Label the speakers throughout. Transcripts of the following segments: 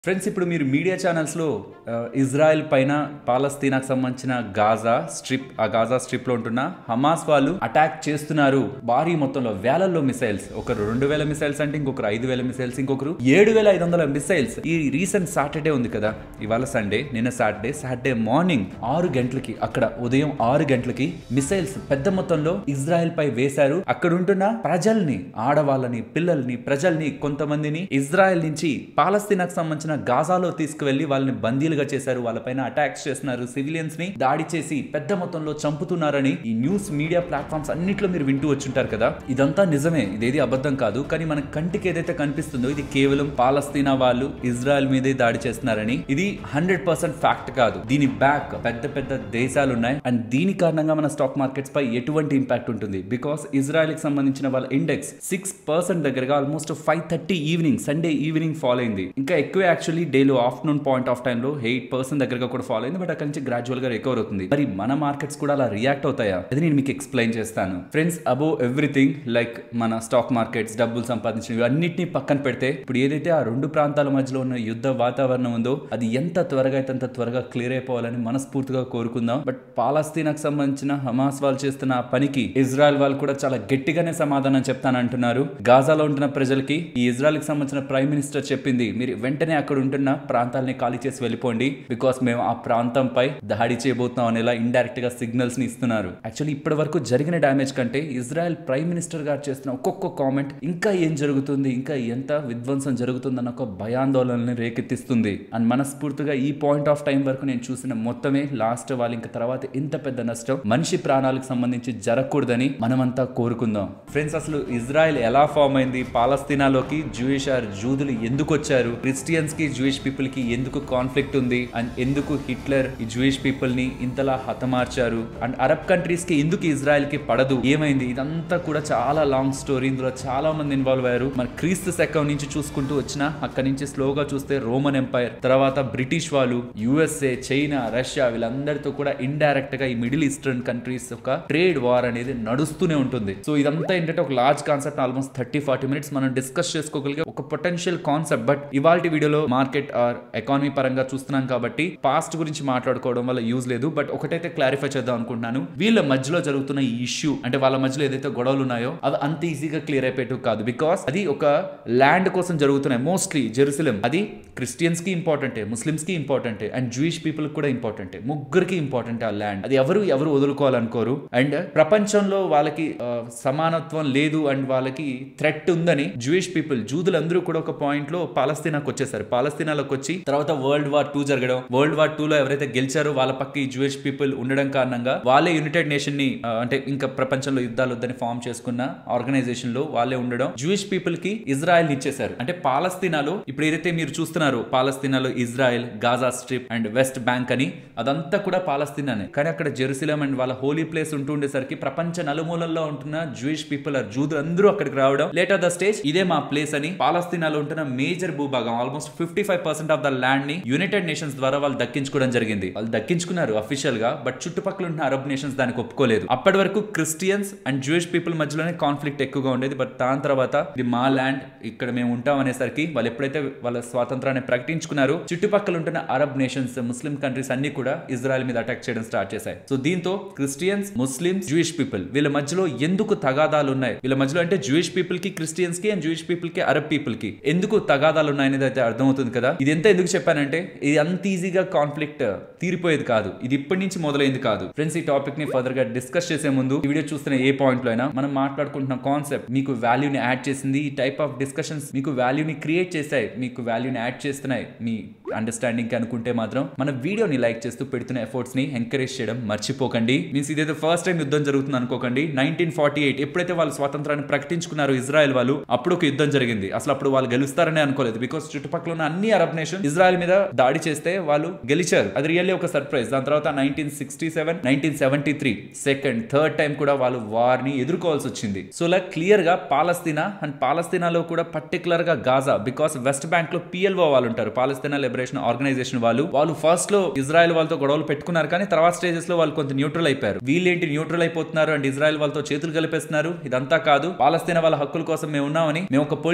Speaker 1: friends ఇప్పుడు మీరు media ఛానల్స్లో ఆ, ఇజ్రాయెల్ పైన పాలస్తీనాకు సంబంధించిన గాజా స్ట్రిప్ ఆ గాజా స్ట్రిప్ లో ఉంటున్న హమాస్ వాళ్ళు అటాక్ చేస్తున్నారు భారీ మొత్తంలో వేలల్లో మిసైల్స్ ఒకరు రెండు వేల మిసైల్స్ అంటే ఇంకొకరు ఐదు వేల మిసైల్స్ ఇంకొకరు ఏడు వేల ఐదు వందల మిసైల్స్ ఈ రీసెంట్ సాటర్డే ఉంది కదా ఇవాళ సండే నిన్న సాటర్డే సాటర్డే మార్నింగ్ ఆరు గంటలకి అక్కడ ఉదయం ఆరు గంటలకి మిసైల్స్ పెద్ద మొత్తంలో ఇజ్రాయెల్ పై వేశారు అక్కడ ఉంటున్న ప్రజల్ని ఆడవాళ్ళని పిల్లల్ని ప్రజల్ని కొంతమందిని ఇజ్రాయెల్ నుంచి పాలస్తీనాకు సంబంధించిన గాజాలో తీసుకువెళ్లి వాళ్ళని బందీలుగా చేశారు వాళ్ళపైన అటాక్స్ చేస్తున్నారు సివిలియన్స్ ని దాడి చేసి పెద్ద మొత్తంలో చంపుతున్నారని ఈ న్యూస్ మీడియా ప్లాట్ఫామ్స్ అన్నిట్లో మీరు వింటూ వచ్చుంటారు కదా ఇదంతా నిజమే ఇదేది అబద్ధం కాదు కానీ మన కంటికి ఏదైతే కనిపిస్తుందో ఇది కేవలం పాలస్తీనా వాళ్ళు ఇజ్రాయెల్ మీదే దాడి చేస్తున్నారని ఇది హండ్రెడ్ పర్సెంట్ ఫ్యాక్ట్ కాదు దీని బ్యాక్ పెద్ద పెద్ద దేశాలు ఉన్నాయి అండ్ దీని కారణంగా మన స్టాక్ మార్కెట్స్ పై ఎటువంటి ఇంపాక్ట్ ఉంటుంది బికాస్ ఇజ్రాయెల్ కి సంబంధించిన వాళ్ళ ఇండెక్స్ సిక్స్ పర్సెంట్ దగ్గరగా almost five thirty evening Sunday evening follow అయింది ఇంకా ఎక్కువ యాక్చువల్లీ డేలో ఆఫ్టర్నూన్ పాయింట్ ఆఫ్ టైంలో ఎయిట్ పర్సెంట్ దగ్గరగా కూడా ఫాలో అయింది బట్ అక్కడి నుంచి గ్రాడ్యువల్ గా రికవర్ అవుతుంది మరి మన మార్కెట్స్ కూడా అలా రియాక్ట్ అవుతాయా అది నేను మీకు ఎక్స్ప్లెయిన్ చేస్తాను ఫ్రెండ్స్ అబోవ్ ఎవ్రీథింగ్ లైక్ మన స్టాక్ మార్కెట్స్ డబ్బులు సంపాదించినవి అన్నిటిని పక్కన పెడితే ఇప్పుడు ఏదైతే ఆ రెండు ప్రాంతాల మధ్యలో ఉన్న యుద్ధ వాతావరణం ఉందో అది ఎంత త్వరగా అయితే అంత త్వరగా క్లియర్ అయిపోవాలని మనస్ఫూర్తిగా కోరుకుందాం బట్ పాలస్తీనాకు సంబంధించిన హమాస్ వాళ్ళు చేస్తున్న ఆ పనికి ఇజ్రాయెల్ వాళ్ళు కూడా చాలా గట్టిగానే సమాధానం చెప్తానంటున్నారు గాజాలో ఉంటున్న ప్రజలకి ఈ ఇజ్రాయెల్ కి సంబంధించిన ప్రైమ్ మినిస్టర్ చెప్పింది మీరు వెంటనే అక్కడ ఉంటున్న ప్రాంతాలని ఖాళీ చేసి వెళ్ళిపోండి బికాస్ మేము ఆ ప్రాంతంపై దాడి చేయబోతున్నాం అనేలా ఇండైరెక్ట్ గా సిగ్నల్స్ ని ఇస్తున్నారు యాక్చువల్లీ ఇప్పటి వరకు జరిగిన డ్యామేజ్ కంటే ఇజ్రాయెల్ ప్రైమ్ మినిస్టర్ గారు చేస్తున్న ఒక్కొక్క కామెంట్ ఇంకా ఏం జరుగుతుంది ఇంకా ఎంత విధ్వంసం జరుగుతుందన్న ఒక భయాందోళనని రేకెత్తిస్తుంది అండ్ మనస్ఫూర్తిగా ఈ పాయింట్ ఆఫ్ టైం వరకు నేను చూసిన మొత్తమే లాస్ట్ వాళ్ళు ఇంకా తర్వాత ఇంత పెద్ద నష్టం మనిషి ప్రాణాలకు సంబంధించి జరగకూడదని మనమంతా కోరుకుందాం ఫ్రెండ్స్ అసలు ఇజ్రాయెల్ ఎలా ఫామ్ అయింది పాలస్తీనాలోకి జూయిష్ ఆర్ జూదులు ఎందుకు వచ్చారు క్రిస్టియన్స్ కి జూయిష్ పీపుల్ కి ఎందుకు కాన్ఫ్లిక్ట్ ఉంది అండ్ ఎందుకు హిట్లర్ ఈ జూయిష్ పీపుల్ ని ఇంతలా హతమార్చారు అండ్ అరబ్ కంట్రీస్ కి ఎందుకు ఇజ్రాయెల్ కి పడదు ఏమైంది ఇదంతా కూడా చాలా లాంగ్ స్టోరీ ఇందులో చాలా మంది ఇన్వాల్వ్ అయ్యారు మన క్రీస్తు శకం నుంచి చూసుకుంటూ వచ్చిన అక్కడి నుంచి స్లోగా చూస్తే రోమన్ ఎంపైర్ తర్వాత బ్రిటిష్ వాళ్ళు యుఎస్ఏ చైనా రష్యా వీళ్ళందరితో కూడా ఇండైరెక్ట్ గా ఈ మిడిల్ ఈస్టర్న్ కంట్రీస్ యొక్క ట్రేడ్ వార్ అనేది నడుస్తూనే ఉంటుంది సో ఇదంతా ఏంటంటే ఒక large concept almost thirty forty minutes మనం డిస్కస్ చేసుకోగలిగే ఒక పొటెన్షియల్ కాన్సెప్ట్ బట్ ఇవాళ వీడియోలో మార్కెట్ ఆర్ ఎకానమీ పరంగా చూస్తున్నాం కాబట్టి పాస్ట్ గురించి మాట్లాడుకోవడం వల్ల యూజ్ లేదు బట్ ఒకటైతే క్లారిఫై చేద్దాం అనుకుంటున్నాను వీళ్ళ మధ్యలో జరుగుతున్న ఈ ఇష్యూ అంటే వాళ్ళ మధ్యలో ఏదైతే గొడవలు ఉన్నాయో అవి అంత ఈజీగా క్లియర్ అయిపోయేట్టు కాదు బికాస్ అది ఒక ల్యాండ్ కోసం జరుగుతున్నాయి మోస్ట్లీ జెరూసలేం అది క్రిస్టియన్స్ కి ఇంపార్టెంటే ముస్లిమ్స్ కి ఇంపార్టెంటే అండ్ జూయిష్ పీపుల్ కూడా ఇంపార్టెంటే ముగ్గురికి ఇంపార్టెంట్ ఆ ల్యాండ్ అది ఎవరు ఎవరు వదులుకోవాలనుకోరు అండ్ ప్రపంచంలో వాళ్ళకి ఆ, సమానత్వం లేదు అండ్ వాళ్ళకి థ్రెట్ ఉందని జూయిష్ పీపుల్ జూదులందరూ కూడా ఒక పాయింట్ లో పాలస్తీనాకు వచ్చేసారు పాలస్తీనాలోకి వచ్చి తర్వాత వరల్డ్ వార్ టూ జరగడం వరల్డ్ వార్ టూ లో ఎవరైతే గెలిచారో వాళ్ళ పక్క ఈ జూయిష్ పీపుల్ ఉండడం కారణంగా వాళ్ళే యునైటెడ్ నేషన్ ని ఆ, అంటే ఇంకా ప్రపంచంలో యుద్ధాలు వద్దని ఫామ్ చేసుకున్న ఆర్గనైజేషన్ లో వాళ్ళే ఉండడం జూయిష్ పీపుల్ కి ఇజ్రాయెల్ ఇచ్చేశారు అంటే పాలస్తీనాలో ఇప్పుడు ఏదైతే మీరు చూస్తున్నారో పాలస్తీనాలో Israel Gaza strip and West Bank అని అదంతా కూడా పాలస్తీనానే కానీ అక్కడ జెరూసలేం అండ్ వాళ్ళ హోలీ ప్లేస్ ఉంటూ ఉండేసరికి ప్రపంచ నలుమూలల్లో ఉంటున్న జూయిష్ పీపుల్ ఆర్ జూదులు అందరూ అక్కడికి రావడం లేటర్ ద స్టేజ్ ఇదే మా ప్లేస్ అని పాలస్తీనాలో ఉంటున్న మేజర్ భూభాగం almost fifty five percent of the land ని యునైటెడ్ నేషన్స్ ద్వారా వాళ్ళు దక్కించుకోవడం జరిగింది వాళ్ళు దక్కించుకున్నారు అఫీషియల్ గా బట్ చుట్టుపక్కల ఉన్న అరబ్ నేషన్స్ దానికి ఒప్పుకోలేదు అప్పటి వరకు క్రిస్టియన్స్ అండ్ జూయిష్ పీపుల్ మధ్యలోనే కాన్ఫ్లిక్ట్ ఎక్కువగా ఉండేది బట్ దాని తర్వాత ఇది మా ల్యాండ్ ఇక్కడ మేము ఉంటాం అనేసరికి వాళ్ళు ఎప్పుడైతే వాళ్ళ స్వాతంత్రాన్ని ప్రకటించుకున్నారో చుట్టుపక్కల ఉంటున్న అరబ్ నేషన్స్ ముస్లిం కంట్రీస్ అన్ని కూడా ఇజ్రాయెల్ మీద అటాక్ చేయడం స్టార్ట్ చేశాయి సో దీంతో క్రిస్టియన్స్ ముస్లిమ్స్ జూయిష్ పీపుల్ వీళ్ళ మధ్యలో ఎందుకు తగాదాలు ఉన్నాయి వీళ్ళ మధ్యలో అంటే జూయిష్ పీపుల్ కి క్రిస్టియన్స్ కి అండ్ జూయిష్ పీపుల్ కి అరబ్ పీపుల్ కి ఎందుకు తగాదాలు ఉన్నాయనేది అయితే అర్థమవుతుంది కదా ఇది ఎంత ఎందుకు చెప్పానంటే ఇది అంత ఈజీగా కాన్ఫ్లిక్ట్ తీరిపోయేది కాదు ఇది ఇప్పటి నుంచి మొదలైంది కాదు ఫ్రెండ్స్ ఈ టాపిక్ ని ఫర్దర్ గా డిస్కస్ చేసే ముందు ఈ వీడియో చూస్తున్న ఏ పాయింట్ లో అయినా మనం మాట్లాడుకుంటున్న కాన్సెప్ట్ మీకు వాల్యూని యాడ్ చేసింది ఈ టైప్ ఆఫ్ డిస్కషన్స్ మీకు వాల్యూని క్రియేట్ చేశాయి మీకు వాల్యూని యాడ్ చేస్తున్నాయి మీ అండర్స్టాండింగ్ కి అనుకుంటే మాత్రం మన వీడియోని లైక్ చేస్తూ పెడుతున్న ఎఫర్ట్స్ ని ఎంకరేజ్ చేయడం మర్చిపోకండి మీన్స్ ఇదైతే ఫస్ట్ టైం యుద్ధం జరుగుతుంది అనుకోకండి నైన్టీన్ ఫార్టీ ఎయిట్ ఎప్పుడైతే వాళ్ళు స్వాతంత్రాన్ని ప్రకటించుకున్నారో ఇజ్రాయెల్ వాళ్ళు అప్పుడు ఒక యుద్ధం జరిగింది అసలు అప్పుడు వాళ్ళు గెలుస్తారని అనుకోలేదు బికాస్ చుట్టుపక్కల ఉన్న అన్ని అరబ్ నేషన్ ఇజ్రాయెల్ మీద దాడి చేస్తే వాళ్ళు గెలిచారు అది రియల్లీ ఒక సర్ప్రైజ్ దాని తర్వాత nineteen sixty seven nineteen seventy three second third time కూడా వాళ్ళు వార్ ని ఎదుర్కోవాల్సి వచ్చింది సో ఇలా క్లియర్ గా పాలస్తీనా అండ్ పాలస్తీనాలో కూడా పర్టికులర్ గా గాజా బికాస్ వెస్ట్ బ్యాంక్ లో పిఎల్ఓ వాళ్ళు ఉంటారు పాలస్తీనా లిబరేషన్ ఆర్గనైజేషన్ వాళ్ళు వాళ్ళు ఫస్ట్ లో ఇజ్రాయెల్ వాళ్ళతో గొడవలు పెట్టుకున్నారు కానీ తర్వాత స్టేజెస్ లో వాళ్ళు కొంత న్యూట్రల్ అయిపోయారు వీళ్ళేంటి న్యూట్రల్ అయిపోతున్నారు అండ్ ఇజ్రాయెల్ వాళ్ళతో చేతులు కలిపేస్తున్నారు ఇదంతా కాదు పాలస్తీనా వాళ్ళ హక్కుల కోసం మేము ఉన్నామని మేము ఒక పొలిటికల్ పార్టీ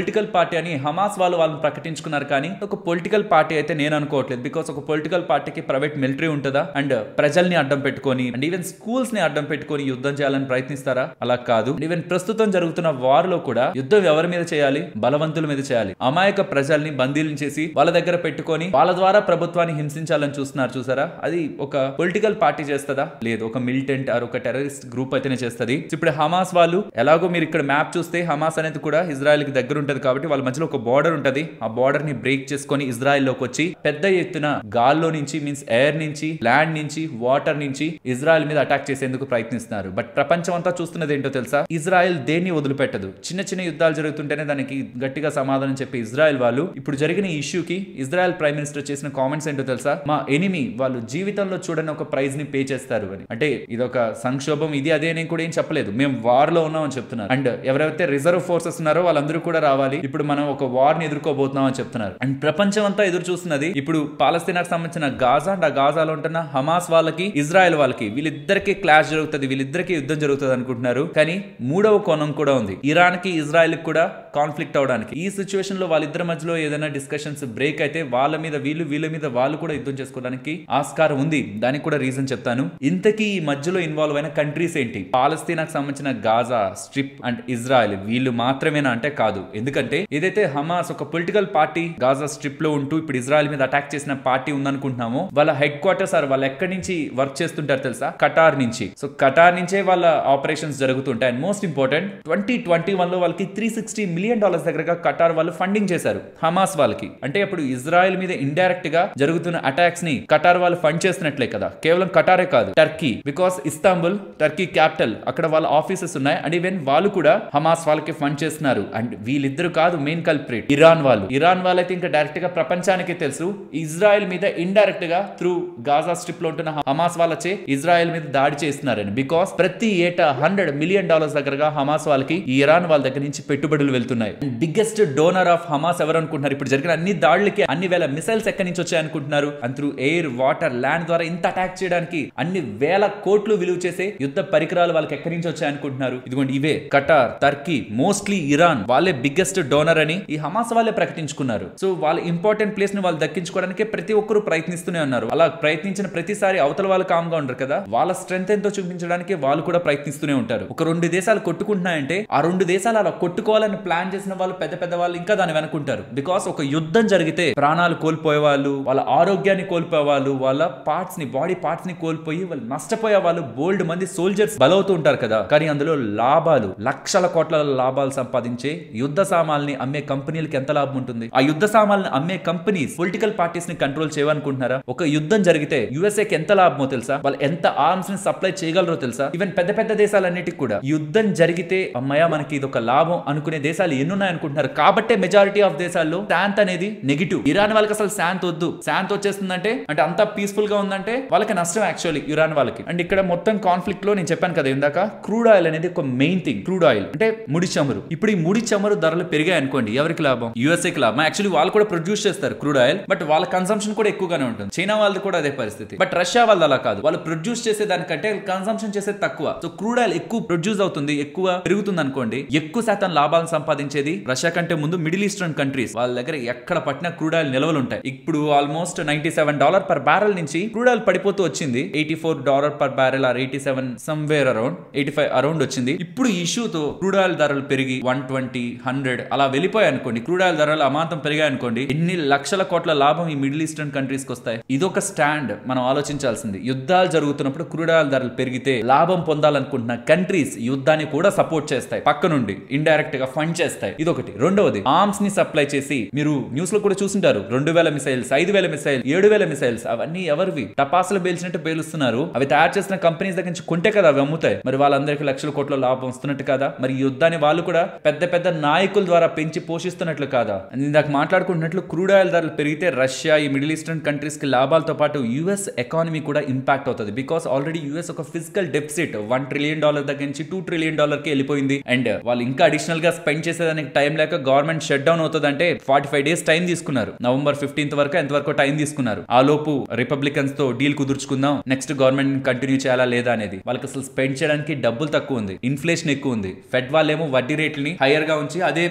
Speaker 1: పార్టీ అని హమాస్ వాళ్ళు వాళ్ళని ప్రకటించుకున్నారు కానీ ఒక పొలిటికల్ పార్టీ అయితే నేను అనుకోవట్లేదు బికాస్ ఒక పొలిటికల్ పార్టీకి ప్రైవేట్ మిలిటరీ ఉంటుందా అండ్ ప్రజల్ని అడ్డం పెట్టుకొని అండ్ ఈవెన్ స్కూల్స్ ని అడ్డం పెట్టుకొని యుద్ధం చేయాలని ప్రయత్నిస్తారా అలా కాదు ఈవెన్ ప్రస్తుతం జరుగుతున్న వార్ లో కూడా యుద్ధం ఎవరి మీద చేయాలి బలవంతుల మీద చేయాలి అమాయక ప్రజల్ని బందీలను చేసి వాళ్ళ దగ్గర పెట్టుకొని వాళ్ళ ద్వారా ప్రభుత్వాన్ని హింసించాలని చూస్తున్నారు చూసారా అది ఒక పొలిటికల్ పార్టీ చేస్తుందా లేదు ఒక మిలిటెంట్ ఆర్ ఒక టెర్రరిస్ట్ గ్రూప్ అయితేనే చేస్తుంది ఇప్పుడు హమాస్ వాళ్ళు ఎలాగో మీరు ఇక్కడ మ్యాప్ చూస్తే హమాస్ అనేది కూడా ఇజ్రాయెల్ కి దగ్గర ఉంటది కాబట్టి వాళ్ళ మధ్యలో ఒక బార్డర్ ఉంటది ఆ బార్డర్ ని బ్రేక్ చేసుకొని ఇజ్రాయెల్ లోకి వచ్చి పెద్ద ఎత్తున గాల్లో నుంచి మీన్స్ ఎయిర్ నుంచి ల్యాండ్ నుంచి వాటర్ నుంచి ఇజ్రాయెల్ మీద అటాక్ చేసేందుకు ప్రయత్నిస్తున్నారు బట్ ప్రపంచం అంతా చూస్తున్నది ఏంటో తెలుసా ఇజ్రాయెల్ దేన్ని వదిలిపెట్టదు చిన్న చిన్న యుద్ధాలు జరుగుతుంటేనే దానికి గట్టిగా సమాధానం చెప్పి ఇజ్రాయెల్ వాళ్ళు ఇప్పుడు జరిగిన ఈ ఇష్యూకి ఇజ్రాయెల్ ప్రైమ్ మినిస్టర్ చేసిన కామెంట్స్ ఏంటో తెలుసా మా ఎనిమి వాళ్ళు జీవితంలో చూడని ఒక ప్రైజ్ ని పే చేస్తారు అని అంటే ఇదొక సంక్షోభం ఇది అదే అని కూడా ఏం చెప్పలేదు మేము వార్ లో ఉన్నామని చెప్తున్నారు అండ్ ఎవరైతే రిజర్వ్ ఫోర్సెస్ ఉన్నారో వాళ్ళందరూ కూడా రావాలి ఇప్పుడు మనం ఒక వార్ ని ఎదుర్కోబోతున్నాం అని చెప్తున్నారు అండ్ ప్రపంచం అంతా ఎదురు చూస్తున్నది ఇప్పుడు పాలస్తీనాకు సంబంధించిన గాజా అండ్ ఆ గాజాలో ఉంటున్న హమాస్ వాళ్ళకి ఇజ్రాయెల్ వాళ్ళకి వీళ్ళిద్దరికి క్లాష్ జరుగుతుంది వీళ్ళిద్దరికి యుద్ధం జరుగుతుంది అనుకుంటున్నారు కానీ మూడవ కోణం కూడా ఉంది ఇరాన్ కి ఇజ్రాయెల్ కూడా కాన్ఫ్లిక్ట్ అవడానికి ఈ సిచ్యువేషన్ లో వాళ్ళిద్దరి మధ్యలో ఏదైనా డిస్కషన్స్ బ్రేక్ అయితే వాళ్ళ మీద వీళ్ళు వీళ్ళ మీద వాళ్ళు కూడా యుద్ధం చేసుకోవడానికి ఆస్కారం ఉంది దానికి కూడా రీజన్ చెప్తాను ఇంతకీ ఈ మధ్యలో ఇన్వాల్వ్ అయిన కంట్రీస్ ఏంటి పాలస్తీనాకు సంబంధించిన గాజా స్ట్రిప్ అండ్ ఇజ్రాయెల్ వీళ్ళు మాత్రమేనా అంటే కాదు ఎందుకంటే ఏదైతే హమాస్ ఒక పొలిటికల్ పార్టీ గాజా స్ట్రిప్ లో ఉంటూ ఇప్పుడు ఇజ్రాయెల్ మీద అటాక్ చేసిన పార్టీ ఉందనుకుంటున్నామో వాళ్ళ హెడ్ క్వార్టర్స్ ఆర్ వాళ్ళు ఎక్కడి నుంచి వర్క్ చేస్తుంటారు తెలుసా కటార్ నుంచి సో కటార్ నుంచే వాళ్ళ ఆపరేషన్స్ జరుగుతుంటాయి and most important twenty twenty one లో వాళ్ళకి త్రీ సిక్స్టీ మిలియన్ డాలర్స్ దగ్గరగా కటార్ వాళ్ళు ఫండింగ్ చేశారు హమాస్ వాళ్ళకి అంటే అప్పుడు ఇజ్రాయెల్ మీద ఇండైరెక్ట్ గా జరుగుతున్న అటాక్స్ ని కటార్ వాళ్ళు ఫండ్ చేస్తున్నట్లే కదా కేవలం కటారే కాదు Turkey because Istanbul Turkey capital అక్కడ వాళ్ళ ఆఫీసెస్ ఉన్నాయి అండ్ ఈవెన్ వాళ్ళు కూడా హమాస్ వాళ్ళకి ఫండ్ చేస్తున్నారు అండ్ వీళ్ళిద్దరు కాదు మెయిన్ కల్ప్రిట్ ఇరాన్ వాళ్ళు ఇరాన్ వాళ్ళైతే ఇంకా డైరెక్ట్ గా ప్రపంచానికి తెలుసు ఇజ్రాయెల్ మీద ఇండైరెక్ట్ గా త్రూ గాజా స్ట్రిప్ లో ఉంటున్న హమాస్ వాళ్ళచే ఇజ్రాయెల్ మీద దాడి చేస్తున్నారని బికాస్ ప్రతి ఏటా హండ్రెడ్ మిలియన్ డాలర్స్ దగ్గరగా హమాస్ వాళ్ళకి ఈ ఇరాన్ వాళ్ళ దగ్గర నుంచి పెట్టుబడులు వెళ్తున్నాయి బిగ్గెస్ట్ డోనర్ ఆఫ్ హమాస్ ఎవరు అనుకుంటున్నారు ఇప్పుడు జరిగిన అన్ని దాడులకి అన్ని వేల మిసైల్స్ ఎక్కడి నుంచి వచ్చాయి అనుకుంటున్నారు and through air water land ద్వారా ఇంత అటాక్ చేయడానికి అన్ని వేల కోట్లు విలువ చేసే యుద్ధ పరికరాలు వాళ్ళకి ఎక్కడి నుంచి వచ్చాయి అనుకుంటున్నారు ఇదిగోండి ఇవే కటార్ టర్కీ మోస్ట్లీ ఇరాన్ వాళ్ళే బిగ్గెస్ట్ డోనర్ అని ఈ హమాస్ వాళ్ళే ప్రకటించుకున్నారు సో వాళ్ళ ఇంపార్టెంట్ ప్లేస్ ని వాళ్ళు దక్కించుకోవడానికి ప్రతి ఒక్కరు ప్రయత్నిస్తూనే ఉన్నారు అలా ప్రయత్నించిన ప్రతిసారి అవతల వాళ్ళు కామ్ గా ఉండరు కదా వాళ్ళ స్ట్రెంత్ ఎంతో చూపించడానికి వాళ్ళు కూడా ప్రయత్నిస్తూనే ఉంటారు ఒక రెండు దేశాలు కొట్టుకుంటున్నాయంటే ఆ రెండు దేశాలు అలా కొట్టుకోవాలని ప్లాన్ చేసిన వాళ్ళు పెద్ద పెద్ద వాళ్ళు ఇంకా దాన్ని వెనుకుంటారు బికాస్ ఒక యుద్ధం జరిగితే ప్రాణాలు కోల్పోయే వాళ్ళు వాళ్ళ ఆరోగ్యాన్ని కోల్పోయే వాళ్ళు వాళ్ళ పార్ట్స్ ని బాడీ పార్ట్స్ ని కోల్పోయి వాళ్ళు నష్టపోయే వాళ్ళు బోల్డ్ మంది సోల్జర్స్ బలవుతూ ఉంటారు కదా కానీ అందులో లాభాలు లక్షల కోట్ల లాభాలు సంపాదించే యుద్ధ సామాన్ని అమ్మే కంపెనీలకి ఎంత లాభం ఉంటుంది ఆ యుద్ధ సామాన్ని అమ్మే కంపెనీస్ పొలిటికల్ పార్టీస్ ని కంట్రోల్ చేయవనుకుంటున్నారా ఒక యుద్ధం జరిగితే యుఎస్ఏకి ఎంత లాభమో తెలుసా వాళ్ళు ఎంత ఆర్మ్స్ ని సప్లై చేయగలరో తెలుసా ఈవెన్ పెద్ద పెద్ద దేశాలన్నిటికి కూడా యుద్ధం జరిగితే అమ్మయ్య మనకి ఇది ఒక లాభం అనుకునే దేశాలు ఎన్నున్నాయి అనుకుంటున్నారు కాబట్టే మెజారిటీ ఆఫ్ దేశాల్లో శాంత్ అనేది నెగిటివ్ ఇరాన్ వాళ్ళకి అసలు శాంత్ వద్దు శాంత్ వచ్చేస్తుందంటే అంటే అంత పీస్ఫుల్ గా ఉందంటే వాళ్ళకి నష్టం యాక్చువల్లీ ఇరాన్ వాళ్ళకి అండ్ ఇక్కడ మొత్తం కాన్ఫ్లిక్ట్ లో నేను చెప్పాను కదా ఇందాక క్రూడ్ ఆయిల్ అనేది ఒక మెయిన్ థింగ్ క్రూడ్ ఆయిల్ అంటే ముడి చమురు ఇప్పుడు ఈ ముడి చమురు ధరలు పెరిగాయి అనుకోండి ఎవరికి లాభం యూఎస్ఏకి లాభం యాక్చువల్లీ వాళ్ళు కూడా ప్రొడ్యూస్ చేస్తారు క్రూడ్ ఆయిల్ బట్ వాళ్ళ కన్సంప్షన్ కూడా ఎక్కువగానే ఉంటుంది చైనా వాళ్ళది కూడా అదే పరిస్థితి బట్ రష్యా వాళ్ళది అలా కాదు వాళ్ళు ప్రొడ్యూస్ చేసే దానికంటే కన్సంప్షన్ చేసేది తక్కువ సో క్రూడ్ ఆయిల్ ఎక్కువ ప్రొడ్యూస్ అవుతుంది ఎక్కువ పెరుగుతుంది అనుకోండి ఎక్కువ శాతం లాభాలను సంపాదించేది రష్యా కంటే ముందు మిడిల్ ఈస్టర్న్ కంట్రీస్ వాళ్ళ దగ్గర ఎక్కడ పట్టిన క్రూడ్ ఆయిల్ నిల్వలు ఉంటాయి ఇప్పుడు almost ninety seven dollar per barrel నుంచి క్రూడ్ ఆయిల్ పడిపోతూ వచ్చింది eighty four dollar per barrel or eighty seven somewhere around eighty five around వచ్చింది ఇప్పుడు ఇష్యూతో క్రూడ్ ఆయిల్ ధరలు పెరిగి వన్ ట్వంటీ హండ్రెడ్ అలా వెళ్ళిపోయాయి అనుకోండి క్రూడ్ ఆయిల్ ధరలు అమాంతం పెరిగాయి అనుకోండి ఎన్ని లక్షల కోట్ల లాభం ఈ మిడిల్ ఈస్టర్న్ కంట్రీస్ కి వస్తాయి ఇదొక స్టాండ్ మనం ఆలోచించాల్సింది యుద్ధాలు జరుగుతున్నప్పుడు క్రూడ్ ఆయిల్ ధరలు పెరిగితే లాభం పొందాలనుకుంటున్న కంట్రీస్ యుద్ధాన్ని కూడా సపోర్ట్ చేస్తాయి పక్క నుండి ఇండైరెక్ట్ గా ఫండ్ చేస్తాయి ఇదొకటి రెండవది ఆర్మ్స్ ని సప్లై చేసి మీరు న్యూస్ లో కూడా చూసింటారు రెండు వేల మిసైల్స్ ఐదు వేల మిసైల్ ఏడు వేల మిసైల్స్ అవన్నీ ఎవరివి టపాసులు పేల్చినట్టు పేలుస్తున్నారు అవి తయారు చేసిన కంపెనీస్ దగ్గర నుంచి కొంటే కదా అవి అమ్ముతాయి మరి వాళ్ళందరికీ లక్షల కోట్ల లాభం వస్తున్నట్టు కదా మరి ఈ యుద్ధాన్ని వాళ్ళు కూడా పెద్ద పెద్ద నాయకుల ద్వారా పెంచి పోషిస్తున్నట్లు కాదా ఇందాక మాట్లాడుకుంటున్నట్లు క్రూడ్ ఆయిల్ ధరలు పెరిగితే రష్యా ఈ మిడిల్ ఈస్టర్న్ కంట్రీస్ కి లాభాలతో పాటు యుఎస్ ఎకానమీ కూడా ఇంపాక్ట్ అవుతుంది బికాస్ ఆల్రెడీ యుఎస్ ఒక physical deficit one trillion dollar దగ్గర నుంచి టూ ట్రిలియన్ డాలర్ కి వెళ్ళిపోయింది అండ్ వాళ్ళు ఇంకా అడిషనల్ గా స్పెండ్ చేసేదానికి టైం లేక గవర్నమెంట్ షట్ డౌన్ అవుతుంది అంటే ఫార్టీ ఫైవ్ డేస్ టైం తీసుకున్నారు నవంబర్ ఫిఫ్టీన్త్ వరకు ఎంతవరకు టైం తీసుకున్నారు ఆ లోపు రిపబ్లికన్స్ తో డీల్ కుదుర్చుకుందాం నెక్స్ట్ గవర్నమెంట్ కంటిన్యూ చేయాలా లేదా అనేది వాళ్ళకి అసలు స్పెండ్ చేయడానికి డబ్బులు తక్కువ ఉంది ఇన్ఫ్లేషన్ ఎక్కువ ఉంది ఫెడ్ వాళ్ళేమో వడ్డీ రేట్లని హైయర్ గా ఉంచి అదే మెయింటైన్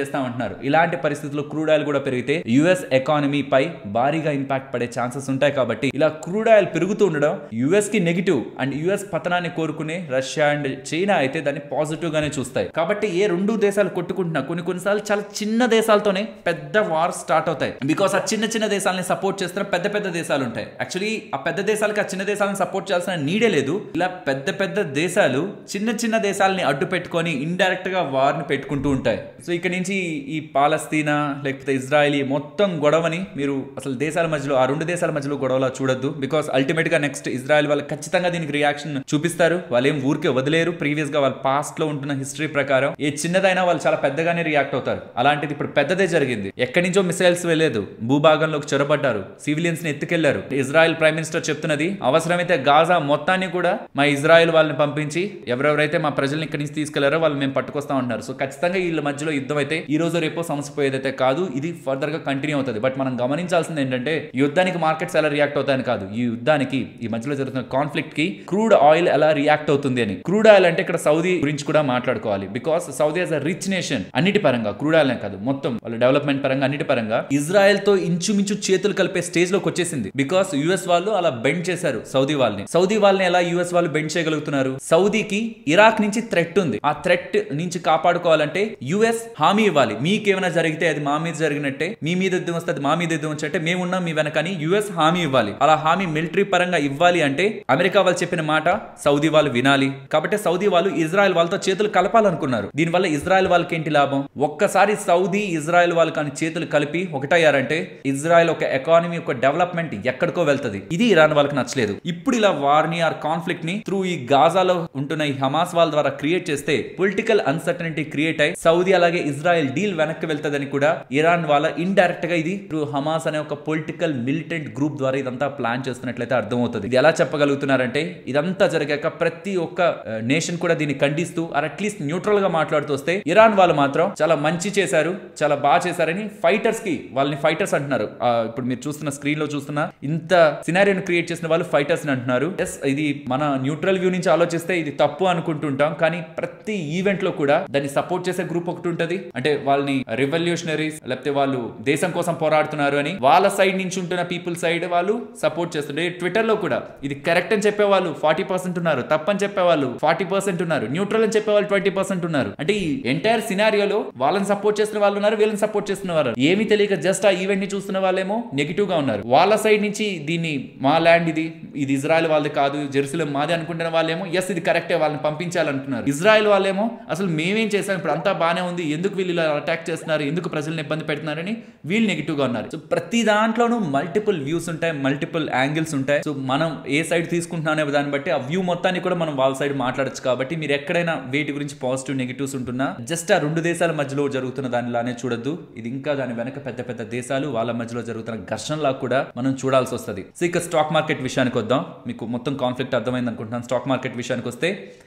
Speaker 1: చేస్తామంటున్నారు ఇలాంటి పరిస్థితుల్లో క్రూడ్ ఆయిల్ కూడా పెరిగితే యుఎస్ ఎకానమీ పై భారీగా ఇంపాక్ట్ పడే ఛాన్సెస్ ఉంటాయి కాబట్టి ఇలా క్రూడ్ ఆయిల్ పెరుగుతూ ఉండడం యుఎస్ కి నెగిటివ్ అండ్ యుఎస్ పతనాన్ని కోరుకునే రష్యా అండ్ చైనా అయితే దాన్ని పాజిటివ్ గానే చూస్తాయి కాబట్టి ఏ రెండు దేశాలు కొట్టుకుంటున్నా కొన్ని కొన్నిసార్లు చాలా చిన్న దేశాలతోనే పెద్ద వార్ స్టార్ట్ అవుతాయి బికాస్ ఆ చిన్న చిన్న దేశాలని సపోర్ట్ చేస్తున్న పెద్ద పెద్ద దేశాలు ఉంటాయి యాక్చువల్లీ ఆ పెద్ద దేశాలకి ఆ చిన్న దేశాలను సపోర్ట్ చేయాల్సిన నీడే లేదు ఇలా పెద్ద పెద్ద దేశాలు చిన్న చిన్న దేశాలని అడ్డు పెట్టుకొని ఇండైరెక్ట్ గా వార్ ని పెట్టుకుంటూ ఉంటాయి సో ఇక్కడ నుంచి ఈ పాలస్తీనా లేకపోతే ఇజ్రాయలీ మొత్తం గొడవని మీరు అసలు దేశాల మధ్యలో ఆ రెండు దేశాల మధ్యలో గొడవలా చూడొద్దు బికాస్ అల్టిమేట్ గా నెక్స్ట్ ఇజ్రాయెల్ వాళ్ళు ఖచ్చితంగా దీనికి రియాక్షన్ చూపిస్తారు వాళ్ళు ఏం ఊరికే వదిలేరు ప్రీవియస్ గా వాళ్ళ పాస్ట్ లో ఉంటున్న హిస్టరీ ప్రకారం ఏ చిన్నదైనా వాళ్ళు చాలా పెద్దగానే రియాక్ట్ అవుతారు అలాంటిది ఇప్పుడు పెద్దదే జరిగింది ఎక్కడి నుంచో మిసైల్స్ వెళ్ళలేదు భూభాగంలోకి చొరబడ్డారు సివిలియన్స్ ని ఎత్తుకెళ్లారు ఇజ్రాయెల్ ప్రైమ్ మినిస్టర్ చెప్తున్నది అవసరమైతే గాజా మొత్తాన్ని కూడా మా ఇజ్రాయెల్ వాళ్ళని పంపించి ఎవరెవరైతే మా ప్రజల్ని ఇక్కడి నుంచి తీసుకెళ్లారో వాళ్ళు మేము పట్టుకొస్తా ఉంటున్నారు సో ఖచ్చితంగా వీళ్ళ మధ్యలో యుద్ధం అయితే ఈ రోజు రేపో సమస్య పోయేదైతే కాదు ఇది ఫర్దర్ గా కంటిన్యూ అవుతుంది బట్ మనం గమనించాల్సింది ఏంటంటే యుద్ధానికి మార్కెట్స్ ఎలా రియాక్ట్ అవుతాయని కాదు ఈ యుద్ధానికి ఈ మధ్యలో జరుగుతున్న కాన్ఫ్లిక్ట్ కి క్రూడ్ ఆయిల్ ఎలా రియాక్ట్ అవుతుంది అని క్రూడ్ ఆయిల్ అంటే ఇక్కడ సౌదీ గురించి కూడా మాట్లాడుకోవాలి because Saudi as a rich nation అన్నిటి పరంగా క్రూడ్ ఆయిల్ కాదు మొత్తం వాళ్ళ డెవలప్మెంట్ పరంగా అన్నిటి పరంగా ఇజ్రాయెల్ తో ఇంచుమించు చేతులు కలిపే స్టేజ్ లోకి వచ్చేసింది బికాస్ యుఎస్ వాళ్ళు అలా బెండ్ చేశారు సౌదీ వాళ్ళని సౌదీ వాళ్ళని ఎలా యుఎస్ వాళ్ళు బెండ్ చేయగలుగుతున్నారు సౌదీకి ఇరాక్ నుంచి థ్రెట్ ఉంది ఆ థ్రెట్ నుంచి కాపాడుకోవాలంటే యుఎస్ హామీ ఇవ్వాలి మీకేమైనా జరిగితే అది మా మీద జరిగినట్టే మీ మీద యుద్ధం వస్తే అది మా మీద యుద్ధం వచ్చి అంటే మేమున్నాం మీ వెనకని యుఎస్ హామీ ఇవ్వాలి అలా హామీ మిలిటరీ పరంగా ఇవ్వాలి అంటే అమెరికా వాళ్ళు చెప్పిన మాట సౌదీ వాళ్ళు వినాలి కాబట్టి సౌదీ వాళ్ళు ఇజ్రాయెల్ వాళ్ళతో చేతులు కలపాలనుకున్నారు దీనివల్ల ఇజ్రాయెల్ వాళ్ళకి ఏంటి లాభం ఒక్కసారి సౌదీ ఇజ్రాయెల్ వాళ్ళు కానీ చేతులు కలిపి ఒకటయ్యారంటే ఇజ్రాయెల్ ఒక ఎకానమీ ఒక డెవలప్మెంట్ ఎక్కడికో వెళ్తది ఇది ఇరాన్ వాళ్ళకి నచ్చలేదు ఇప్పుడు ఇలా వార్ని ఆర్ కాన్ఫ్లిక్ట్ ని త్రూ ఈ గాజాలో ఉంటున్న ఈ హమాస్ వాళ్ళ ద్వారా క్రియేట్ చేస్తే పొలిటికల్ అన్సర్టనిటీ క్రియేట్ అయ్యి సౌదీ అలాగే ఇజ్రాయెల్ డీల్ వెనక్కి వెళ్తదని కూడా ఇరాన్ వాళ్ళ ఇండైరెక్ట్ గా ఇది త్రూ హమాస్ అనే ఒక పొలిటికల్ మిలిటెంట్ గ్రూప్ ద్వారా ఇదంతా ప్లాన్ చేస్తున్నట్లయితే అర్థమవుతుంది ఇది ఎలా చెప్పగలుగుతున్నారంటే ఇదంతా జరిగాక ప్రతి ఒక్క నేషన్ కూడా దీన్ని ఖండిస్తూ ఆర్ అట్లీస్ట్ న్యూట్రల్ గా మాట్లాడుతూ వస్తే ఇరాన్ వాళ్ళు మాత్రం చాలా మంచి చేశారు చాలా బాగా చేశారని ఫైటర్స్ కి వాళ్ళని ఫైటర్స్ అంటున్నారు ఆ, ఇప్పుడు మీరు చూస్తున్న స్క్రీన్ లో చూస్తున్న ఇంత సినారియోని క్రియేట్ చేసిన వాళ్ళు ఫైటర్స్ అని అంటున్నారు ఎస్ ఇది మన న్యూట్రల్ వ్యూ నుంచి ఆలోచిస్తే ఇది తప్పు అనుకుంటుంటాం కానీ ప్రతి ఈవెంట్ లో కూడా దాన్ని సపోర్ట్ చేసే గ్రూప్ ఒకటి ఉంటది అంటే వాళ్ళని రెవల్యూషనరీస్ లేకపోతే వాళ్ళు దేశం కోసం పోరాడుతున్నారు అని వాళ్ళ సైడ్ నుంచి ఉంటున్న పీపుల్ సైడ్ వాళ్ళు సపోర్ట్ చేస్తుంటే ట్విట్టర్ లో కూడా ఇది కరెక్ట్ అని చెప్పే వాళ్ళు ఫార్టీ పర్సెంట్ ఉన్నారు తప్పని చెప్పే వాళ్ళు ఫార్టీ పర్సెంట్ ఉన్నారు న్యూట్రల్ అని చెప్పే వాళ్ళు ట్వంటీ పర్సెంట్ ఉన్నారు అంటే ఈ ఎంటైర్ సినారియోలో వాళ్ళని సపోర్ట్ చేస్తున్న వాళ్ళు ఉన్నారు వీళ్ళని సపోర్ట్ చేస్తున్న వాళ్ళు ఏమీ తెలియక జస్ట్ ఆ ఈవెంట్ ని చూస్తున్న వాళ్ళేమో నెగిటివ్ గా ఉన్నారు వాళ్ళ సైడ్ నుంచి దీన్ని మా ల్యాండ్ ఇది ఇది ఇజ్రాయెల్ వాళ్ళది కాదు జెరూసలేం మాది అనుకుంటున్న వాళ్ళేమో ఎస్ ఇది కరెక్టే వాళ్ళని పంపించాలంటున్నారు ఇజ్రాయెల్ వాళ్ళేమో అసలు మేమేం చేసాం ఇప్పుడు అంతా బానే ఉంది ఎందుకు వీళ్ళు ఇలా అటాక్ చేస్తున్నారు ఎందుకు ప్రజల్ని ఇబ్బంది పెడుతున్నారని వీళ్ళు నెగిటివ్ గా ఉన్నారు సో ప్రతి దాంట్లోనూ మల్టిపుల్ వ్యూస్ ఉంటాయి మల్టిపుల్ యాంగిల్స్ ఉంటాయి సో మనం ఏ సైడ్ తీసుకుంటున్నాం అనే దాన్ని బట్టి ఆ వ్యూ మొత్తాన్ని కూడా మనం వాళ్ళ సైడ్ మాట్లాడచ్చు కాబట్టి మీరు ఎక్కడైనా వేటి గురించి పాజిటివ్ నెగిటివ్స్ ఉంటున్నా జస్ట్ ఆ రెండు దేశాల మధ్యలో జరుగుతున్న దానిలానే చూడొద్దు ఇది ఇంకా దాని వెనక పెద్ద పెద్ద దేశాలు వాళ్ళ మధ్యలో జరుగుతున్న ఘర్షణలా కూడా మనం చూడాల్సి వస్తుంది సో ఇక స్టాక్ మార్కెట్ విషయానికి వద్దాం మీకు మొత్తం కాన్ఫ్లిక్ట్ అర్థమైంది అనుకుంటున్నాను స్టాక్ మార్కెట్ విషయానికి వస్తే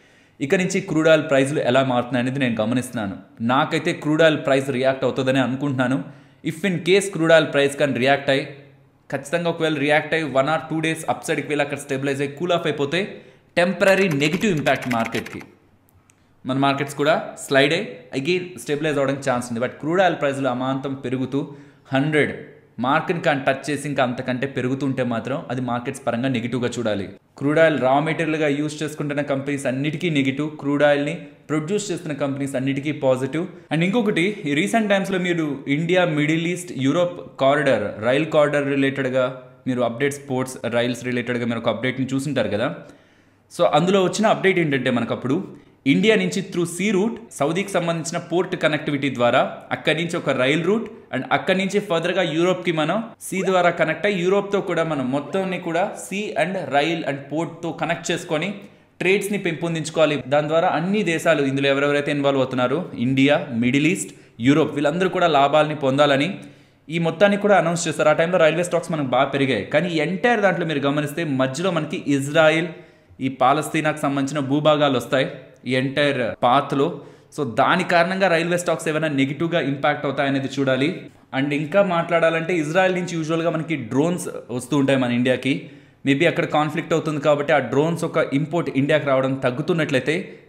Speaker 1: ఇక నుంచి క్రూడ్ ఆయిల్ ప్రైస్లు ఎలా మారుతున్నాయి అనేది నేను గమనిస్తున్నాను నాకైతే క్రూడ్ ఆయిల్ ప్రైస్ రియాక్ట్ అవుతుందని అనుకుంటున్నాను if in case crude oil price కానీ రియాక్ట్ అయ్యి ఖచ్చితంగా ఒకవేళ రియాక్ట్ అయ్యి one or two days up సైడ్కి వెళ్ళి అక్కడ స్టెబిలైజ్ అయ్యి కూల్ ఆఫ్ అయిపోతే టెంపరీ నెగిటివ్ ఇంపాక్ట్ మార్కెట్కి మన మార్కెట్స్ కూడా స్లైడ్ అయ్యి అగైన్ స్టెబిలైజ్ అవడానికి ఛాన్స్ ఉంది బట్ క్రూడ్ ఆయిల్ ప్రైస్లు అమాంతం పెరుగుతూ హండ్రెడ్ మార్కెట్ కానీ టచ్ చేసి ఇంకా అంతకంటే పెరుగుతుంటే మాత్రం అది మార్కెట్స్ పరంగా నెగిటివ్గా చూడాలి క్రూడ్ ఆయిల్ రా మెటీరియల్గా యూస్ చేసుకుంటున్న కంపెనీస్ అన్నిటికీ నెగిటివ్ క్రూడ్ ఆయిల్ని ప్రొడ్యూస్ చేస్తున్న కంపెనీస్ అన్నిటికీ పాజిటివ్ అండ్ ఇంకొకటి ఈ రీసెంట్ టైమ్స్లో మీరు India middle east Europe corridor rail corridor రిలేటెడ్గా మీరు అప్డేట్ స్పోర్ట్స్ రైల్స్ రిలేటెడ్గా మీరు ఒక అప్డేట్ని చూసుంటారు కదా సో అందులో వచ్చిన అప్డేట్ ఏంటంటే మనకప్పుడు ఇండియా నుంచి త్రూ సీ రూట్ సౌదీకి సంబంధించిన పోర్ట్ కనెక్టివిటీ ద్వారా అక్కడి నుంచి ఒక రైల్ రూట్ అండ్ అక్కడి నుంచి ఫర్దర్గా యూరోప్కి మనం సీ ద్వారా కనెక్ట్ అయ్యి యూరోప్తో కూడా మనం మొత్తాన్ని కూడా సీ అండ్ రైల్ అండ్ పోర్ట్తో కనెక్ట్ చేసుకొని ట్రేడ్స్ని పెంపొందించుకోవాలి దాని ద్వారా అన్ని దేశాలు ఇందులో ఎవరెవరైతే ఇన్వాల్వ్ అవుతున్నారో ఇండియా మిడిల్ ఈస్ట్ యూరోప్ వీళ్ళందరూ కూడా లాభాలని పొందాలని ఈ మొత్తాన్ని కూడా అనౌన్స్ చేస్తారు ఆ టైంలో రైల్వే స్టాక్స్ మనకు బాగా పెరిగాయి కానీ ఎంటైర్ దాంట్లో మీరు గమనిస్తే మధ్యలో మనకి ఇజ్రాయిల్ ఈ పాలస్తీనాకు సంబంధించిన భూభాగాలు వస్తాయి ఈ ఎంటైర్ పాత్లో సో దాని కారణంగా రైల్వే స్టాక్స్ ఏమైనా నెగిటివ్గా ఇంపాక్ట్ అవుతాయనేది చూడాలి అండ్ ఇంకా మాట్లాడాలంటే ఇజ్రాయెల్ నుంచి యూజువల్గా మనకి డ్రోన్స్ వస్తూ ఉంటాయి మన ఇండియాకి మేబీ అక్కడ కాన్ఫ్లిక్ట్ అవుతుంది కాబట్టి ఆ డ్రోన్స్ ఒక ఇంపోర్ట్ ఇండియాకి రావడం తగ్గుతున్నట్లయితే